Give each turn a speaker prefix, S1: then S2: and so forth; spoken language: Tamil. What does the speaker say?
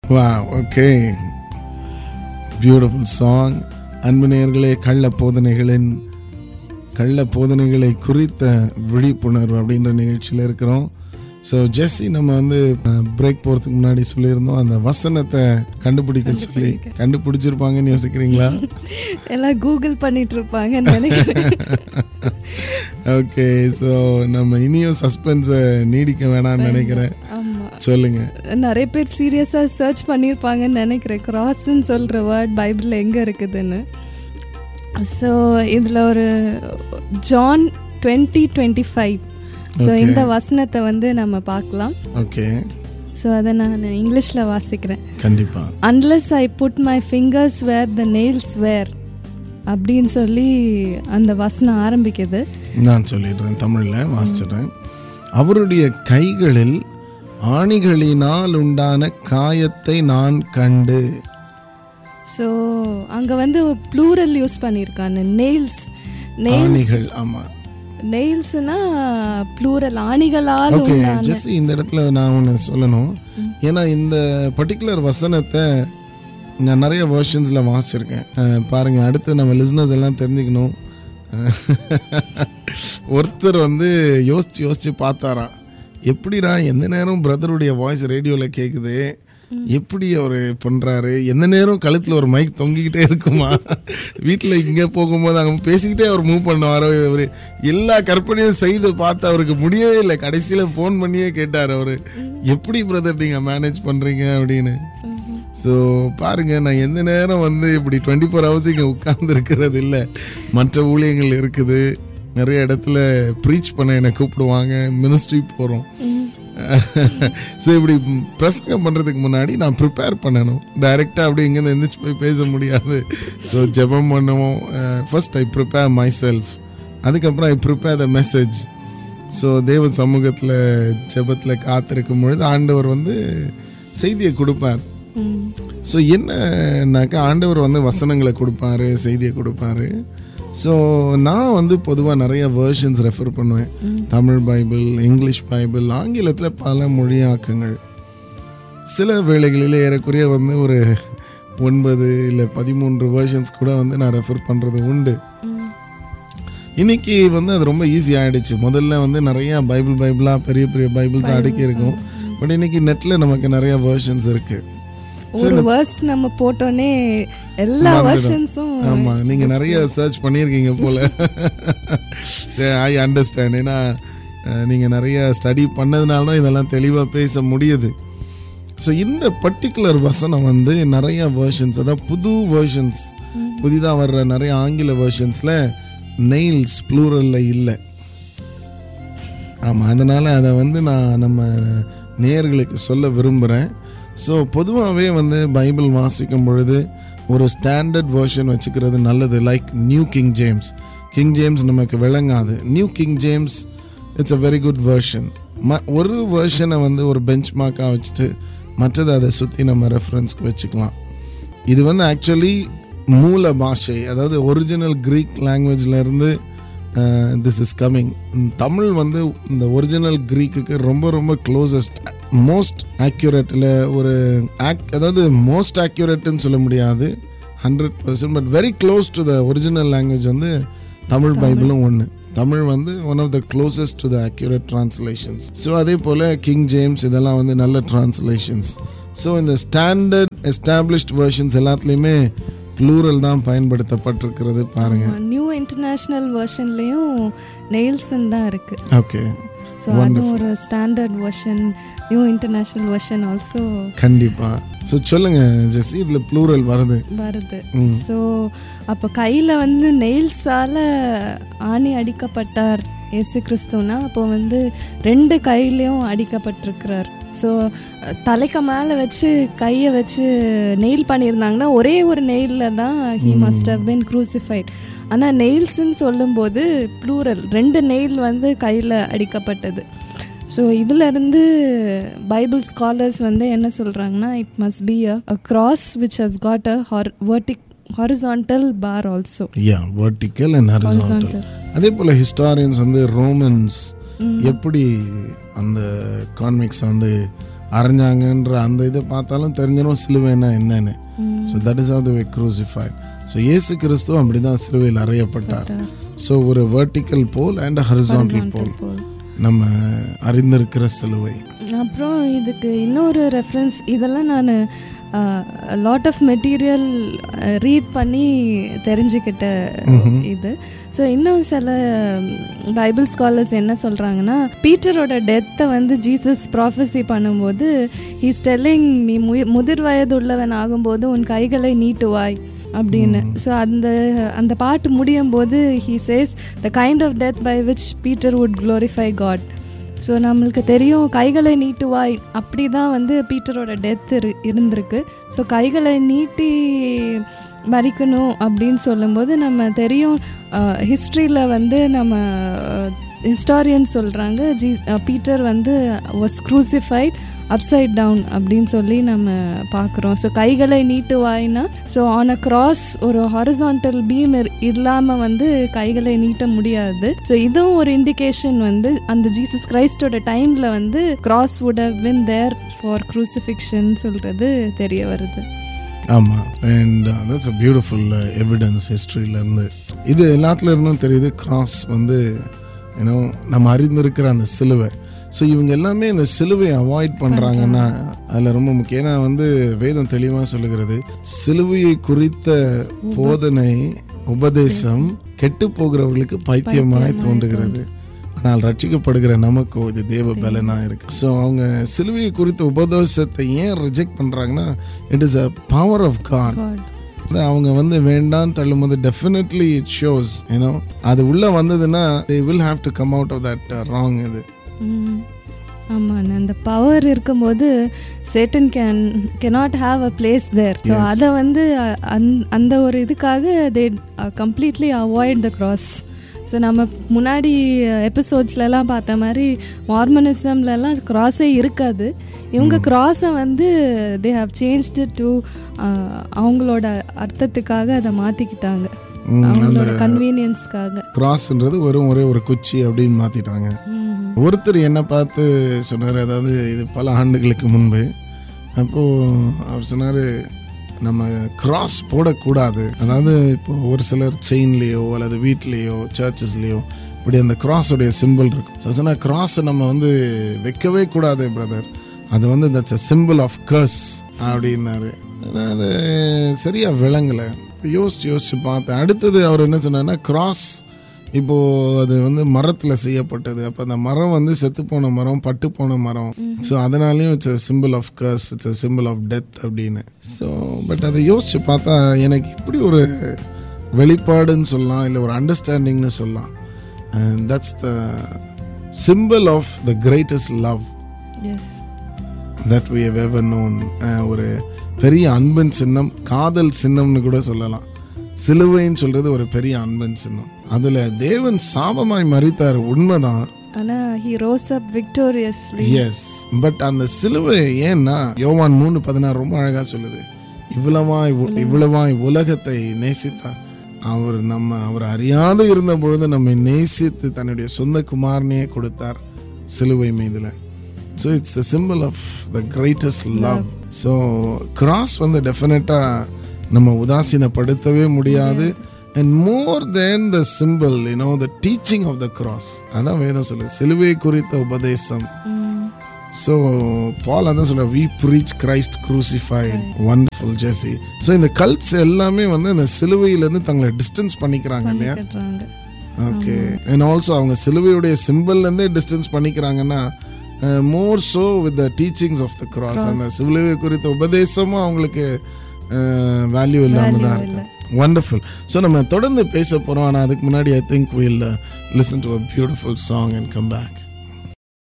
S1: வா ஓகே பியூட்டிஃபுல் சாங் அன்பு நேயர்களே கள்ள போதனைகளின் கள்ள போதனைகளை குறித்த விழிப்புணர்வு அப்படின்ற நிகழ்ச்சியில் இருக்கிறோம் ஸோ ஜெஸ்ஸி நம்ம வந்து பிரேக் போகிறதுக்கு முன்னாடி சொல்லியிருந்தோம் அந்த வசனத்தை கண்டுபிடிக்க சொல்லி கண்டுபிடிச்சிருப்பாங்கன்னு யோசிக்கிறீங்களா
S2: எல்லாம் கூகுள் பண்ணிட்டு இருப்பாங்கன்னு நினைக்கிறேன்
S1: ஓகே ஸோ நம்ம இனியும் சஸ்பென்ஸை நீடிக்க வேணாம்னு நினைக்கிறேன்
S2: ஆமா
S1: சொல்லுங்க
S2: நிறைய பேர் சீரியஸாக சர்ச் பண்ணியிருப்பாங்கன்னு நினைக்கிறேன் கிராஸ்ன்னு சொல்கிற வேர்ட் பைபிளில் எங்கே இருக்குதுன்னு ஸோ இதில் ஒரு John twenty twenty five so
S1: Okay.
S2: இந்த வசனத்தை வந்து நம்ம பார்க்கலாம்
S1: ஓகே
S2: ஸோ அதை நான் இங்கிலீஷில் வாசிக்கிறேன்
S1: கண்டிப்பா
S2: unless I put my fingers where the nails where அப்படின்னு சொல்லி அந்த வசனம் ஆரம்பிக்குது
S1: நான் சொல்லிடுறேன் தமிழில் வாசிச்சிடுறேன் அவருடைய கைகளில் ஆணிகளினால் உண்டான காயத்தை நான் கண்டு
S2: ஸோ அங்கே வந்து ப்ளூரல் யூஸ் பண்ணியிருக்காங்க நெயில்ஸ் நெயில்
S1: ஆணிகள் ஆமா
S2: நெயில்ஸ்னா ப்ளூரல் ஆணிகளால்
S1: ஓகே
S2: உண்டான
S1: ஜஸ்ட் இந்த இடத்துல நான் ஒன்று சொல்லணும் ஏன்னா இந்த பர்டிகுலர் வசனத்தை நான் நிறைய வேர்ஷன்ஸில் வாசிச்சிருக்கேன் அஹ், பாருங்க அடுத்து நம்ம லிஸ்னஸ் எல்லாம் தெரிஞ்சுக்கணும் அஹ், ஒருத்தர் வந்து யோசிச்சு யோசிச்சு பார்த்தாராம் எப்படிடா எந்த நேரம் பிரதருடைய வாய்ஸ் ரேடியோவில் கேட்குது எப்படி அவர் பண்ணுறாரு எந்த நேரம் கழுத்தில் ஒரு மைக் தொங்கிக்கிட்டே இருக்குமா வீட்டில் இங்கே போகும்போது அங்கே பேசிக்கிட்டே அவர் மூவ் பண்ணுவார் அவர் எல்லா கற்பனையும் செய்து பார்த்து அவருக்கு முடியவே இல்லை கடைசியில் ஃபோன் பண்ணியே கேட்டார் அவர் எப்படி பிரதர் நீங்கள் மேனேஜ் பண்ணுறீங்க அப்படின்னு ஸோ பாருங்க நான் எந்த நேரம் வந்து இப்படி டுவெண்ட்டி ஃபோர் ஹவர்ஸ் இங்கே உட்கார்ந்து இருக்கிறது இல்லை மற்ற ஊழியங்கள் இருக்குது நிறைய இடத்துல ப்ரீச் பண்ண என்னை கூப்பிடுவாங்க மினிஸ்ட்ரி போகிறோம் ஸோ இப்படி பிரசங்கம் பண்ணுறதுக்கு முன்னாடி நான் ப்ரிப்பேர் பண்ணணும் டைரெக்டாக அப்படி இங்கேருந்து எந்திரிச்சு போய் பேச முடியாது ஸோ ஜெபம் பண்ணுவோம் first I prepare myself அதுக்கப்புறம் I prepare the message so தேவ சமூகத்தில் ஜெபத்தில் காத்திருக்கும் பொழுது ஆண்டவர் வந்து செய்தியை கொடுப்பார்
S2: ம்.
S1: ஸோ என்னன்னாக்கா ஆண்டவர் வந்து வசனங்களை கொடுப்பாரு செய்தியை கொடுப்பாரு ஸோ நான் வந்து பொதுவாக நிறைய வேர்ஷன்ஸ் ரெஃபர் பண்ணுவேன் தமிழ் பைபிள் இங்கிலீஷ் பைபிள் ஆங்கிலத்தில் பல மொழியாக்கங்கள் சில வேளைகளில் ஏறக்குறைய வந்து ஒரு ஒன்பது இல்லை பதிமூன்று வேர்ஷன்ஸ் கூட வந்து நான் ரெஃபர் பண்ணுறது உண்டு
S2: ம்.
S1: இன்னைக்கு வந்து அது ரொம்ப ஈஸி ஆயிடுச்சு முதல்ல வந்து நிறைய பைபிள் பைபிளாக பெரிய பெரிய பைபிள்ஸ் அடுக்கி இருக்கும் பட் இன்னைக்கு நெட்டில் நமக்கு நிறைய வேர்ஷன்ஸ் இருக்கு
S2: ஒரு வேர்ஸ் நம்ம போட்டோன்னே எல்லா வெர்ஷன்ஸும்
S1: ஆமா நீங்க நிறைய சர்ச் பண்ணியிருக்கீங்க போல சரி ஐ அண்டர்ஸ்டாண்ட் ஏன்னா அஹ், நீங்க நிறைய ஸ்டடி பண்ணதுனால தான் இதெல்லாம் தெளிவா பேச முடியுது ஸோ இந்த பர்டிகுலர் வசனம் வந்து நிறைய வேர்ஷன்ஸ் அதாவது புது வேர்ஷன்ஸ் புதிதாக வர்ற நிறைய ஆங்கில வேர்ஷன்ஸில் நெயில்ஸ் ப்ளூரலில் இல்லை ஆமாம் அதனால் அதை வந்து நான் நம்ம நேயர்களுக்கு சொல்ல விரும்புகிறேன் ஸோ பொதுவாகவே வந்து பைபிள் வாசிக்கும் பொழுது ஒரு ஸ்டாண்டர்ட் வெர்ஷன் வச்சுக்கிறது நல்லது like new King James King James நமக்கு விளங்காது new King James it's a very good version ம ஒரு வெர்ஷனை வந்து ஒரு பெஞ்ச் மார்க்காக வச்சுட்டு மற்றது அதை சுற்றி நம்ம ரெஃபரன்ஸ்க்கு வச்சுக்கலாம் இது வந்து ஆக்சுவலி மூல பாஷை அதாவது ஒரிஜினல் க்ரீக் லாங்குவேஜ்லேருந்து திஸ் இஸ் கம்மிங் தமிழ் வந்து இந்த ஒரிஜினல் க்ரீக்குக்கு ரொம்ப ரொம்ப க்ளோசஸ்ட் மோஸ்ட் ஆக்யூரேட்டில் ஒரு ஆக் அதாவது மோஸ்ட் ஆக்யூரேட்டுன்னு சொல்ல முடியாது hundred percent but very close to the original language வந்து தமிழ் பைபிளும் ஒன்று தமிழ் வந்து one of the closest to the accurate translations so அதே போல் கிங் ஜேம்ஸ் இதெல்லாம் வந்து நல்ல ட்ரான்ஸ்லேஷன்ஸ் ஸோ இந்த ஸ்டாண்டர்ட் எஸ்டாப்ளிஷ்ட் வெர்ஷன்ஸ் எல்லாத்துலேயுமே ப்ளூரல் தான் பயன்படுத்தப்பட்டிருக்கிறது பாருங்க
S2: நியூ இன்டர்நேஷ்னல் வெர்ஷன்லேயும் நெயில்ஸ்ன்னு தான் இருக்கு
S1: ஓகே
S2: ஸோ அதுவும் ஒரு standard version new international version also
S1: கண்டிப்பா ஸோ சொல்லுங்க ஜெஸ்ஸி இதுல ப்ளூரல் வருது
S2: வருது ஸோ அப்போ கையில் வந்து நெயில்ஸால் ஆணி அடிக்கப்பட்டார் இயேசு கிறிஸ்துனா அப்போ வந்து ரெண்டு கையிலையும் அடிக்கப்பட்டிருக்கிறார் ஸோ தலைக்கு மேலே வச்சு கையை வச்சு நெயில் பண்ணியிருந்தாங்கன்னா ஒரே ஒரு நெயிலில் தான் he must have been crucified ஆனால் நெயில்ஸ்ன்னு சொல்லும்போது ப்ளூரல் ரெண்டு நெயில் வந்து கையில் அடிக்கப்பட்டது ஸோ இதிலிருந்து பைபிள் ஸ்காலர்ஸ் வந்து என்ன சொல்கிறாங்கன்னா it must be a cross which has got a hor vertic horizontal bar also
S1: yeah vertical and horizontal அதே போல ஹிஸ்டாரியன்ஸ் வந்து ரோமன்ஸ் எப்படி அந்த கான்விக்ஸ் வந்து அரைஞ்சாங்கன்ற அந்த இதை பார்த்தாலும் தெரிஞ்சிடும் சிலுவைனா என்னன்னு so that is of the way crucified so இயேசு கிறிஸ்துவ அப்படி தான் சிலுவையில் அறையப்பட்டார் ஸோ ஒரு vertical pole and horizontal pole
S2: pole
S1: நம்ம அறிந்திருக்கிற சிலுவை
S2: அப்புறம் இதுக்கு இன்னொரு ரெஃபரன்ஸ் இதெல்லாம் நான் லாட் ஆஃப் மெட்டீரியல் ரீட் பண்ணி தெரிஞ்சுக்கிட்ட இது ஸோ இன்னும் சில பைபிள் ஸ்காலர்ஸ் என்ன சொல்கிறாங்கன்னா பீட்டரோட டெத்தை வந்து ஜீசஸ் ப்ராஃபஸி பண்ணும்போது ஹீஸ் டெல்லிங் நீ மு முதிர் வயது உள்ளவன் ஆகும்போது உன் கைகளை நீட்டுவாய் அப்படின்னு ஸோ அந்த அந்த பாட்டு முடியும் போது he says the kind of death by which Peter would glorify God so நம்மளுக்கு தெரியும் கைகளை நீட்டுவாய் அப்படி தான் வந்து பீட்டரோட டெத் இரு இருந்திருக்கு ஸோ கைகளை நீட்டி மறிக்கணும் அப்படின்னு சொல்லும்போது நம்ம தெரியும் ஹிஸ்ட்ரியில் வந்து நம்ம ஹிஸ்டாரியன் சொல்கிறாங்க ஜி பீட்டர் வந்து வாஸ் க்ரூசிஃபைட் அப்சைட் டவுன் அப்படின்னு சொல்லி நம்ம பார்க்குறோம் ஸோ கைகளை நீட்டுவாய்னா ஸோ ஆன் அ கிராஸ் ஒரு ஹாரிசான்டல் பீம் இல்லாமல் வந்து கைகளை நீட்ட முடியாது ஸோ இதுவும் ஒரு இண்டிகேஷன் வந்து அந்த ஜீசஸ் கிரைஸ்டோட டைமில் வந்து cross would have been there for crucifixion சொல்கிறது தெரிய வருது
S1: ஆமாம் and that's a beautiful evidence ஹிஸ்ட்ரியிலேருந்து இது எல்லாத்துல இருந்தும் தெரியுது கிராஸ் வந்து ஏன்னோ நம்ம அறிந்திருக்கிற அந்த சிலுவை ஸோ இவங்க எல்லாமே இந்த சிலுவையை அவாய்ட் பண்ணுறாங்கன்னா அதில் ரொம்ப முக்கியம் ஏன்னா வந்து வேதம் தெளிவாக சொல்லுகிறது சிலுவையை குறித்த போதனை உபதேசம் கெட்டு போகிறவர்களுக்கு பைத்தியமாய் தோன்றுகிறது ஆனால் ரட்சிக்கப்படுகிற நமக்கோ இது தேவ பலனா இருக்கு ஸோ அவங்க சிலுவையை குறித்த உபதேசத்தை ஏன் ரிஜெக்ட் பண்ணுறாங்கன்னா it is a power of God
S2: God
S1: அவங்க வந்து வேண்டான்னு தள்ளும்போது டெஃபினெட்லி இட் ஷோஸ் ஏன்னோ அது உள்ள வந்ததுன்னா they will have to come out of that wrong இது
S2: ஆமாம் அந்த பவர் இருக்கும்போது Satan can cannot have a place there so அதை வந்து அ- அந்த- அந்த ஒரு இதுக்காக they completely avoid the cross so நம்ம முன்னாடி எபிசோட்ஸ்லலாம் பார்த்த மாதிரி மார்மனிசம்லலாம் கிராஸே இருக்காது இவங்க கிராஸை வந்து தே ஹாவ் சேஞ்ச்டு டு அவங்களோட அர்த்தத்துக்காக அதை மாற்றிக்கிட்டாங்க அவங்களோட கன்வீனியன்ஸ்க்காக
S1: கிராஸ்ன்றது வெறும் ஒரே ஒரு குச்சி அப்படின்னு மாத்திட்டாங்க ஒருத்தர் என்ன பார்த்து சொன்னார் அதாவது இது பல ஆண்டுகளுக்கு முன்பு அப்போது அவர் சொன்னார் நம்ம கிராஸ் போடக்கூடாது அதாவது இப்போ ஒரு சிலர் செயின்லேயோ அல்லது வீட்லேயோ சர்ச்சஸ்லேயோ இப்படி அந்த கிராஸுடைய சிம்பிள் இருக்கும் ஸோ சொன்னால் கிராஸை நம்ம வந்து வைக்கவே கூடாது பிரதர் அது வந்து that's a symbol of curse அப்படின்னாரு ஆனா அது சரியாக விளங்கலை இப்போ யோசிச்சு யோசிச்சு பார்த்தேன் அடுத்தது அவர் என்ன சொன்னார்னா கிராஸ் இப்போ அது வந்து மரத்தில் செய்யப்பட்டது அப்போ அந்த மரம் வந்து செத்து போன மரம் பட்டு போன மரம் ஸோ அதனாலேயும் it's symbol of curse it's symbol of death அப்படின்னு ஸோ பட் அதை யோசிச்சு பார்த்தா எனக்கு இப்படி ஒரு வெளிப்பாடுன்னு சொல்லலாம் இல்லை ஒரு அண்டர்ஸ்டாண்டிங்னு சொல்லலாம் that's the symbol of the greatest love
S2: as
S1: that we have ever known ah ஒரு பெரிய அன்பின் சின்னம் காதல் சின்னம்னு கூட சொல்லலாம் சிலுவைன்னு சொல்றது ஒரு பெரிய அன்பின் சின்னம் அதுல தேவன் சாபமாய் மறித்தார் உண்மைதான்
S2: ஆனால் he rose up victoriously
S1: yes but அந்த சிலுவை ஏன்னா யோவான் மூணு பதினாறு ரொம்ப அழகா சொல்லுது இவ்வளவாய் உ- இவ்வளவாய் உலகத்தை நேசித்தார் அவர் நம்ம அவர் அறியாத இருந்த பொழுது நம்மை நேசித்து தன்னுடைய சொந்த குமாரனையே கொடுத்தார் சிலுவை மீதுல so it's the symbol of the greatest love so cross வந்து டெஃபினட்டாக நம்ம உதாசீனப்படுத்தவே முடியாது and more than the symbol you know the teaching of the cross அதான் வேதம் சொல்லுது சிலுவை குறித்த உபதேசம் ஸோ பால் அதான் சொல்ல we preach Christ crucified wonderful Jessie so இந்த கல்ட்ஸ் எல்லாமே வந்து அந்த சிலுவையிலேருந்து தங்களை டிஸ்டன்ஸ் பண்ணிக்கிறாங்க இல்லையா
S2: கட்டுறாங்க
S1: ஓகே அண்ட் ஆல்சோ அவங்க சிலுவையுடைய சிம்பிள்லேருந்தே டிஸ்டன்ஸ் பண்ணிக்கிறாங்கன்னா more so with the teachings of the cross அந்த சிலுவை குறித்த உபதேசமும் அவங்களுக்கு வேல்யூ இல்லாமல் தான் இருக்கு வண்டர்ஃபுல் ஸோ நம்ம தொடர்ந்து பேச போகிறோம் ஆனால் அதுக்கு முன்னாடி I think will listen to a beautiful song and come back